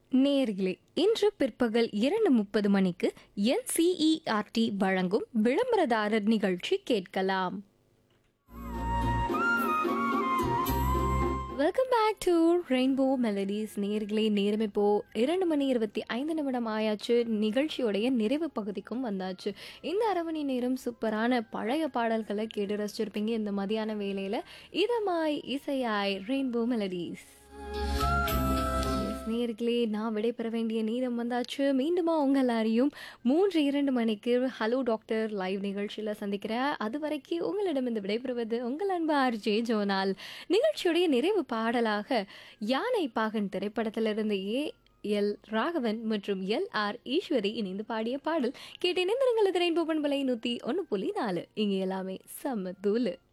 நேர்களே இன்று பிற்பகல் இரண்டு முப்பது மணிக்கு என்சிஇஆர்டி வழங்கும் விளம்பரதாரர் நிகழ்ச்சி கேட்கலாம் welcome back to rainbow melodies நேர்களே நேரம் இப்போ இரண்டு மணி இருபத்தி ஐந்து நிமிடம் ஆயாச்சு நிகழ்ச்சியோடைய நிறைவு பகுதிக்கும் வந்தாச்சு இந்த அரை மணி நேரம் சூப்பரான பழைய பாடல்களை கேட்டு ரசிச்சிருப்பீங்க இந்த மதியான வேலையில் இதமாய் இசையாய் ரெயின்போ மெலடிஸ் நேர்களே நான் விடைபெற வேண்டிய நேரம் வந்தாச்சு மீண்டுமா உங்கள் எல்லாரையும் மூன்று இரண்டு மணிக்கு ஹலோ டாக்டர் லைவ் நிகழ்ச்சியில் சந்திக்கிறேன் அது வரைக்கும் உங்களிடம் இந்த விடைபெறுவது உங்கள் அன்பு ஆர்ஜே ஜோனால் நிகழ்ச்சியுடைய நிறைவு பாடலாக யானை பாகன் திரைப்படத்திலிருந்து ஏ எல் ராகவன் மற்றும் எல் ஆர் ஈஸ்வரி இணைந்து பாடிய பாடல் கேட்டு இணைந்திருங்கள் ரெயின்போ பண்பலை நூற்றி ஒன்று புள்ளி நாலு இங்கே எல்லாமே செம்ம தூளு